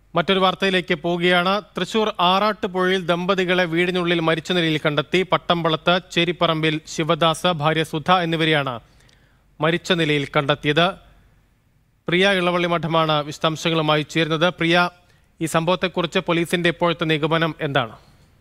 മറ്റൊരു വാർത്തയിലേക്ക് പോവുകയാണ് തൃശൂർ ആറാട്ടുപുഴയിൽ ദമ്പതികളെ വീടിനുള്ളിൽ മരിച്ച നിലയിൽ കണ്ടെത്തി പട്ടമ്പളത്ത് ചേരിപ്പറമ്പിൽ ശിവദാസ് ഭാര്യ സുധ എന്നിവരെയാണ് മരിച്ച നിലയിൽ കണ്ടെത്തിയത് പ്രിയ ഇളവള്ളി മഠമാണ് വിശദാംശങ്ങളുമായി ചേരുന്നത് പ്രിയ ഈ സംഭവത്തെക്കുറിച്ച് പോലീസിന്റെ ഇപ്പോഴത്തെ നിഗമനം എന്താണ്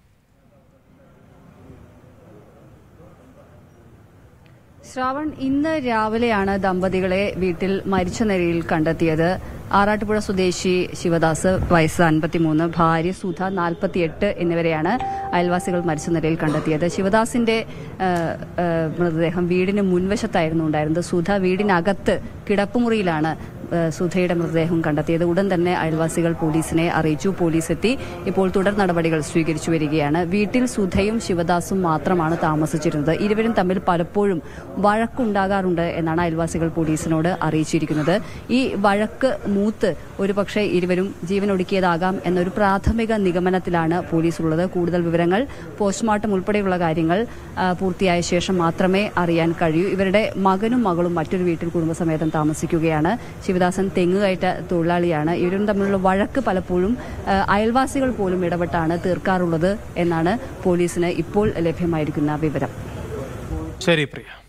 ശ്രാവൺ ഇന്ന് രാവിലെയാണ് ദമ്പതികളെ വീട്ടിൽ മരിച്ച നിലയിൽ കണ്ടെത്തിയത് ആറാട്ടുപുഴ സ്വദേശി ശിവദാസ് വയസ്സ് അൻപത്തിമൂന്ന് ഭാര്യ സുധ നാൽപ്പത്തിയെട്ട് എന്നിവരെയാണ് അയൽവാസികൾ മരിച്ച നിലയിൽ കണ്ടെത്തിയത് ശിവദാസിന്റെ ആ, ആ, മൃതദേഹം വീടിന് മുൻവശത്തായിരുന്നു ഉണ്ടായിരുന്നത് സുധ വീടിനകത്ത് കിടപ്പുമുറിയിലാണ് ആ, സുധയുടെ മൃതദേഹം കണ്ടെത്തിയത് ഉടൻ തന്നെ അയൽവാസികൾ പോലീസിനെ അറിയിച്ചു പോലീസ് എത്തി ഇപ്പോൾ തുടർ നടപടികൾ സ്വീകരിച്ചു വരികയാണ് വീട്ടിൽ സുധയും ശിവദാസും മാത്രമാണ് താമസിച്ചിരുന്നത് ഇരുവരും തമ്മിൽ പലപ്പോഴും വഴക്കുണ്ടാകാറുണ്ട് എന്നാണ് അയൽവാസികൾ പോലീസിനോട് അറിയിച്ചിരിക്കുന്നത് ഈ വഴക്ക് മൂത്ത് ഒരുപക്ഷെ ഇരുവരും ജീവനൊടുക്കിയതാകാം എന്നൊരു പ്രാഥമിക നിഗമനത്തിലാണ് പോലീസ് ഉള്ളത് കൂടുതൽ വിവരങ്ങൾ പോസ്റ്റ്മോർട്ടം ഉൾപ്പെടെയുള്ള കാര്യങ്ങൾ ആ, പൂർത്തിയായ ശേഷം മാത്രമേ അറിയാൻ കഴിയൂ ഇവരുടെ മകനും മകളും മറ്റൊരു വീട്ടിൽ കുടുംബസമേതം താമസിക്കുകയാണ് ശിവദാസൻ തെങ്ങുകയറ്റ തൊഴിലാളിയാണ് ഇവരും തമ്മിലുള്ള വഴക്ക് പലപ്പോഴും ആ, അയൽവാസികൾ പോലും ഇടപെട്ടാണ് തീർക്കാറുള്ളത് എന്നാണ് പോലീസിന് ഇപ്പോൾ ലഭ്യമായിരിക്കുന്ന വിവരം ശരി പ്രിയ